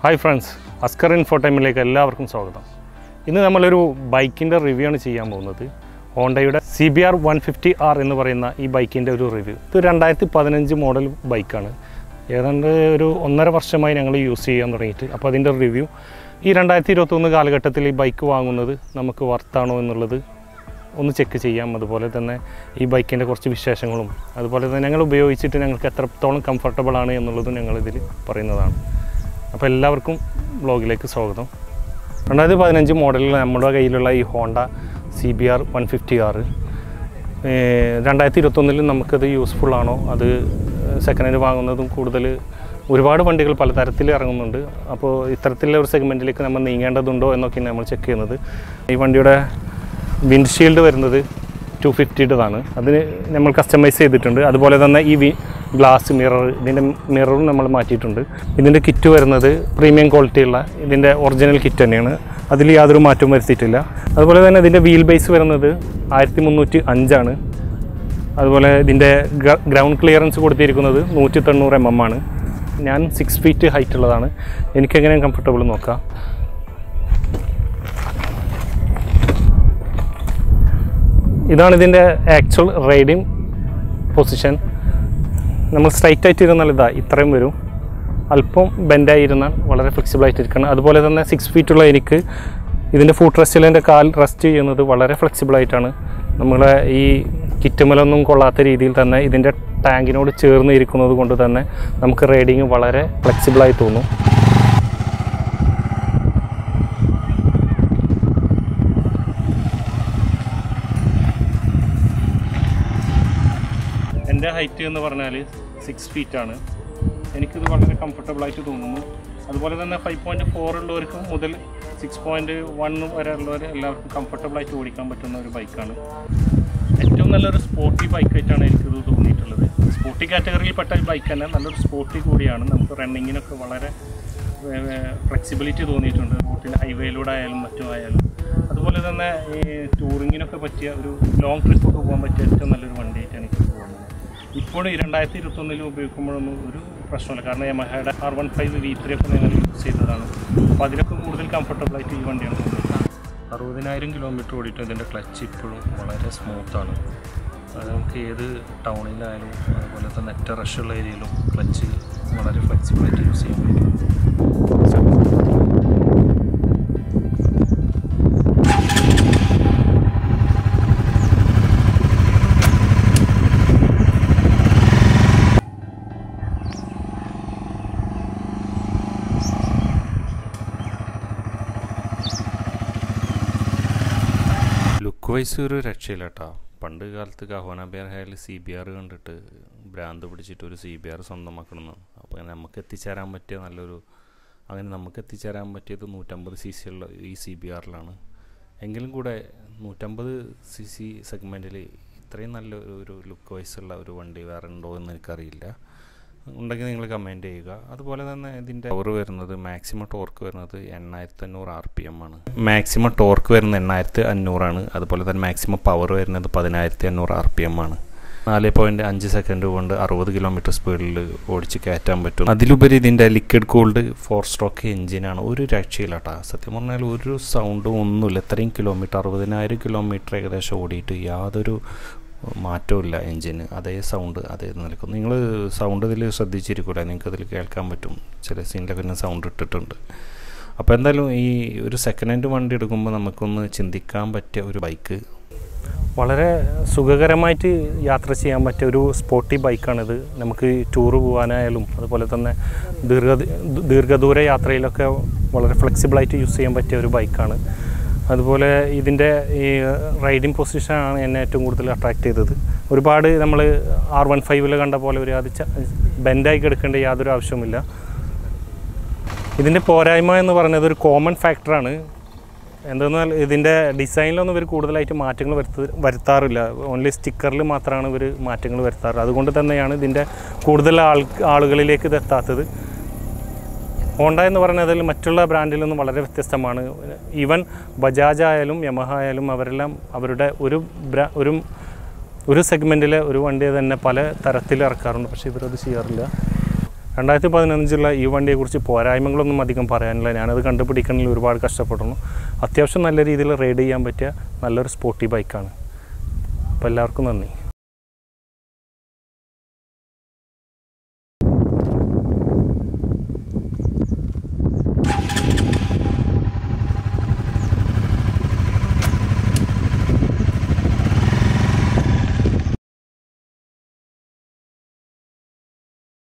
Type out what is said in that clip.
hi friends Askar ഇൻഫോടൈമിലേക്ക് എല്ലാവർക്കും സ്വാഗതം ഇന്ന് നമ്മളൊരു ബൈക്കിൻ്റെ റിവ്യൂ ആണ് ചെയ്യാൻ പോകുന്നത് ഹോണ്ടയുടെ C B R one fifty R എന്ന് പറയുന്ന ഈ ബൈക്കിൻ്റെ ഒരു റിവ്യൂ ഇത് രണ്ടായിരത്തി പതിനഞ്ച് മോഡൽ ബൈക്കാണ് ഏതാണ്ട് ഒരു ഒന്നര വർഷമായി ഞങ്ങൾ യൂസ് ചെയ്യാൻ തുടങ്ങിയിട്ട് അപ്പോൾ അതിൻ്റെ റിവ്യൂ ഈ രണ്ടായിരത്തി ഇരുപത്തൊന്ന് കാലഘട്ടത്തിൽ ഈ ബൈക്ക് വാങ്ങുന്നത് നമുക്ക് വർത്താണോ എന്നുള്ളത് ഒന്ന് ചെക്ക് ചെയ്യാം അതുപോലെ തന്നെ ഈ ബൈക്കിൻ്റെ കുറച്ച് വിശേഷങ്ങളും അതുപോലെ തന്നെ ഞങ്ങൾ ഉപയോഗിച്ചിട്ട് ഞങ്ങൾക്ക് എത്രത്തോളം കംഫർട്ടബിൾ ആണ് എന്നുള്ളതും ഞങ്ങളിതിൽ പറയുന്നതാണ് അപ്പോൾ എല്ലാവർക്കും ബ്ലോഗിലേക്ക് സ്വാഗതം രണ്ടായിരത്തി പതിനഞ്ച് മോഡലിൽ നമ്മുടെ കയ്യിലുള്ള ഈ Honda C B R one fifty ആറ് രണ്ടായിരത്തി ഇരുപത്തൊന്നിൽ നമുക്കത് യൂസ്ഫുൾ ആണോ അത് സെക്കൻഡ് ഹാൻഡ് വാങ്ങുന്നതും കൂടുതൽ ഒരുപാട് വണ്ടികൾ പലതരത്തിൽ ഇറങ്ങുന്നുണ്ട് അപ്പോൾ ഇത്തരത്തിലുള്ള ഒരു സെഗ്മെൻറ്റിലേക്ക് നമ്മൾ നീങ്ങേണ്ടതുണ്ടോ എന്നൊക്കെയാണ് നമ്മൾ ചെക്ക് ചെയ്യുന്നത് ഈ വണ്ടിയുടെ വിൻഡ്ഷീൽഡ് വരുന്നത് ടു ഫിഫ്റ്റിയുടേതാണ് അതിന് നമ്മൾ കസ്റ്റമൈസ് ചെയ്തിട്ടുണ്ട് അതുപോലെ തന്നെ ഈ വി ഗ്ലാസ് മിറർ ഇതിൻ്റെ മിററും നമ്മൾ മാറ്റിയിട്ടുണ്ട് ഇതിൻ്റെ കിറ്റ് വരുന്നത് പ്രീമിയം ക്വാളിറ്റിയുള്ള ഇതിൻ്റെ ഒറിജിനൽ കിറ്റ് തന്നെയാണ് അതിൽ യാതൊരു മാറ്റവും വരുത്തിയിട്ടില്ല അതുപോലെ തന്നെ ഇതിൻ്റെ വീൽ ബേസ് വരുന്നത് ആയിരത്തി മുന്നൂറ്റി അഞ്ചാണ് അതുപോലെ ഇതിൻ്റെ ഗ്രൗണ്ട് ക്ലിയറൻസ് കൊടുത്തിരിക്കുന്നത് നൂറ്റി തൊണ്ണൂറ് എം എം ആണ് ഞാൻ സിക്സ് ഫീറ്റ് ഹൈറ്റ് ഉള്ളതാണ് എനിക്കെങ്ങനെ കംഫർട്ടബിൾ നോക്കാം ഇതാണ് ഇതിൻ്റെ ആക്ച്വൽ റൈഡിങ് പൊസിഷൻ നമ്മൾ സ്ട്രൈറ്റ് ആയിട്ട് ഇരുന്നാൽ ഇതാ ഇത്രയും വരും അല്പം ബെൻഡായി ഇരുന്നാൽ വളരെ ഫ്ലെക്സിബിൾ ആയിട്ട് ഇരിക്കണം അതുപോലെ തന്നെ സിക്സ് ഫീറ്റുള്ള എനിക്ക് ഇതിൻ്റെ ഫുഡ് റെസ്റ്റിൽ എൻ്റെ കാൽ റെസ്റ്റ് ചെയ്യുന്നത് വളരെ ഫ്ലെക്സിബിൾ ആയിട്ടാണ് നമ്മളെ ഈ കിറ്റുമലൊന്നും കൊള്ളാത്ത രീതിയിൽ തന്നെ ഇതിൻ്റെ ടാങ്കിനോട് ചേർന്ന് ഇരിക്കുന്നത് കൊണ്ട് തന്നെ നമുക്ക് റൈഡിങ് വളരെ ഫ്ലെക്സിബിളായി തോന്നും എൻ്റെ ഹൈറ്റ് എന്ന് പറഞ്ഞാൽ സിക്സ് ഫീറ്റ് ആണ് എനിക്കിത് വളരെ കംഫർട്ടബിൾ ആയിട്ട് തോന്നുന്നു അതുപോലെ തന്നെ ഫൈവ് പോയിൻറ്റ് ഫോർ ഉള്ളവർക്ക് മുതൽ സിക്സ് പോയിൻറ്റ് വൺ വരെ ഉള്ളവർ എല്ലാവർക്കും കംഫർട്ടബിൾ ആയിട്ട് ഓടിക്കാൻ പറ്റുന്ന ഒരു ബൈക്കാണ് ഏറ്റവും നല്ലൊരു സ്പോർട്ടി ബൈക്കായിട്ടാണ് എനിക്കിത് തോന്നിയിട്ടുള്ളത് സ്പോർട്ടി കാറ്റഗറിയിൽപ്പെട്ട ഈ ബൈക്ക് തന്നെ നല്ലൊരു സ്പോർട്ടി കൂടിയാണ് നമുക്ക് റണ്ണിങ്ങിനൊക്കെ വളരെ ഫ്ലെക്സിബിലിറ്റി തോന്നിയിട്ടുണ്ട് റോട്ടിൽ ഹൈവേയിലൂടെ ആയാലും മറ്റും ആയാലും അതുപോലെ തന്നെ ഈ ടൂറിങ്ങിനൊക്കെ പറ്റിയ ഒരു ലോങ് ട്രിപ്പൊക്കെ പോകാൻ പറ്റിയ ഏറ്റവും നല്ലൊരു വണ്ടിയായിട്ടാണ് എനിക്ക് തോന്നുന്നത് ഇപ്പോഴും ഈ രണ്ടായിരത്തി ഇരുപത്തൊന്നിൽ ഉപയോഗിക്കുമ്പോഴൊന്നും ഒരു പ്രശ്നമില്ല കാരണം യമഹയുടെ R one five V three ഒക്കെ ഞങ്ങൾ യൂസ് ചെയ്തതാണ് അപ്പോൾ അതിനൊക്കെ കൂടുതൽ കംഫർട്ടബിൾ ആയിട്ട് ഈ വണ്ടിയാണ് തോന്നുന്നത് അറുപതിനായിരം കിലോമീറ്റർ ഓടിയിട്ട് ഇതിൻ്റെ ക്ലച്ച് ഇപ്പോഴും വളരെ സ്മൂത്താണ് അത് നമുക്ക് ഏത് ടൗണിലായാലും അതുപോലെ തന്നെ നെറ്റ റഷുള്ള ഏരിയയിലും ക്ലച്ച് വളരെ ഫ്ലെക്സിബിളായിട്ട് യൂസ് ചെയ്യാൻ പറ്റും ലുക്ക് വൈസ് ഒരു രക്ഷയില്ല കേട്ടോ പണ്ട് കാലത്ത് കഹോന ബിയർ ഹയൽ സി ബി ആർ കണ്ടിട്ട് ഭ്രാന്ത് പിടിച്ചിട്ട് ഒരു സി ബി ആർ സ്വന്തമാക്കണം അപ്പോൾ നമുക്ക് എത്തിച്ചേരാൻ പറ്റിയ നല്ലൊരു അങ്ങനെ നമുക്ക് എത്തിച്ചേരാൻ പറ്റിയത് നൂറ്റമ്പത് സി സി ഉള്ള ഈ സി ബി ആറിലാണ് എങ്കിലും കൂടെ നൂറ്റമ്പത് സി സി സെഗ്മെൻറ്റിൽ ഇത്രയും നല്ല ഒരു ഒരു ലുക്ക് വൈസ് ഉള്ള ഒരു വണ്ടി വേറെ ഉണ്ടോ എന്ന് എനിക്കറിയില്ല ഉണ്ടെങ്കിൽ നിങ്ങൾ കമൻറ്റ് ചെയ്യുക അതുപോലെ തന്നെ ഇതിൻ്റെ പവർ വരുന്നത് മാക്സിമം ടോർക്ക് വരുന്നത് എണ്ണായിരത്തി അഞ്ഞൂറ് ആർ പി എം ആണ് മാക്സിമം ടോർക്ക് വരുന്നത് എണ്ണായിരത്തി അഞ്ഞൂറാണ് അതുപോലെ തന്നെ മാക്സിമം പവർ വരുന്നത് പതിനായിരത്തി അഞ്ഞൂറ് ആർ പി എം ആണ് നാല് പോയിൻറ്റ് അഞ്ച് സെക്കൻഡ് കൊണ്ട് അറുപത് കിലോമീറ്റർ സ്പീഡിൽ ഓടിച്ച് കയറ്റാൻ പറ്റും അതിലുപരി ഇതിൻ്റെ ലിക്വിഡ് കൂൾഡ് ഫോർ സ്ട്രോക്ക് എഞ്ചിനാണ് ഒരു രക്ഷയില്ല കേട്ടോ സത്യം പറഞ്ഞാൽ ഒരു സൗണ്ടും ഒന്നുമില്ല ഇത്രയും കിലോമീറ്റർ അറുപതിനായിരം കിലോമീറ്റർ ഏകദേശം ഓടിയിട്ട് യാതൊരു മാറ്റമില്ല എൻജിന് അതേ സൗണ്ട് അതേ നിൽക്കും നിങ്ങൾ സൗണ്ട് ഇതിൽ ശ്രദ്ധിച്ചിരിക്കില്ല നിങ്ങൾക്ക് അതിൽ കേൾക്കാൻ പറ്റും ചില സീനിലൊക്കെ ഞാൻ സൗണ്ട് ഇട്ടിട്ടുണ്ട് അപ്പോൾ എന്തായാലും ഈ ഒരു സെക്കൻഡ് ഹാൻഡ് വണ്ടി എടുക്കുമ്പോൾ നമുക്കൊന്ന് ചിന്തിക്കാൻ പറ്റിയ ഒരു ബൈക്ക് വളരെ സുഖകരമായിട്ട് യാത്ര ചെയ്യാൻ പറ്റിയ ഒരു സ്പോർട്ടി ബൈക്കാണിത് നമുക്ക് ടൂറ് പോകാനായാലും അതുപോലെ തന്നെ ദീർഘ ദീർഘദൂര യാത്രയിലൊക്കെ വളരെ ഫ്ലെക്സിബിളായിട്ട് യൂസ് ചെയ്യാൻ പറ്റിയ ഒരു ബൈക്കാണ് അതുപോലെ ഇതിൻ്റെ ഈ റൈഡിങ് പൊസിഷനാണ് എന്നെ ഏറ്റവും കൂടുതൽ അട്രാക്ട് ചെയ്തത് ഒരുപാട് നമ്മൾ ആർ വൺ ഫൈവിൽ കണ്ട പോലെ ഒരു അത് ബെൻഡായി കിടക്കേണ്ട യാതൊരു ആവശ്യവുമില്ല ഇതിൻ്റെ പോരായ്മ എന്ന് പറയുന്നത് ഒരു കോമൺ ഫാക്ടറാണ് എന്തെന്നാൽ ഇതിൻ്റെ ഡിസൈനിലൊന്നും ഇവർ കൂടുതലായിട്ട് മാറ്റങ്ങൾ വരുത്ത വരുത്താറില്ല ഓൺലി സ്റ്റിക്കറിൽ മാത്രമാണ് ഇവർ മാറ്റങ്ങൾ വരുത്താറ് അതുകൊണ്ട് തന്നെയാണ് ഇതിൻ്റെ കൂടുതൽ ആൾ ആളുകളിലേക്ക് ഇത് എത്താത്തത് ഹോണ്ട എന്ന് പറയുന്നതിൽ മറ്റുള്ള ബ്രാൻഡിൽ നിന്നും വളരെ വ്യത്യസ്തമാണ് ഈവൻ ബജാജ് ആയാലും യമഹ ആയാലും അവരെല്ലാം അവരുടെ ഒരു ബ്രാ ഒരു ഒരു സെഗ്മെൻറ്റിലെ ഒരു വണ്ടി തന്നെ പല തരത്തിൽ ഇറക്കാറുണ്ട് പക്ഷേ ഇവരത് ചെയ്യാറില്ല രണ്ടായിരത്തി പതിനഞ്ചുള്ള ഈ വണ്ടിയെക്കുറിച്ച് പോരായ്മകളൊന്നും അധികം പറയാനില്ല ഞാനത് കണ്ടുപിടിക്കണമെങ്കിൽ ഒരുപാട് കഷ്ടപ്പെടുന്നു അത്യാവശ്യം നല്ല രീതിയിൽ റൈഡ് ചെയ്യാൻ പറ്റിയ നല്ലൊരു സ്പോർട്ടി ബൈക്കാണ് അപ്പോൾ എല്ലാവർക്കും നന്ദി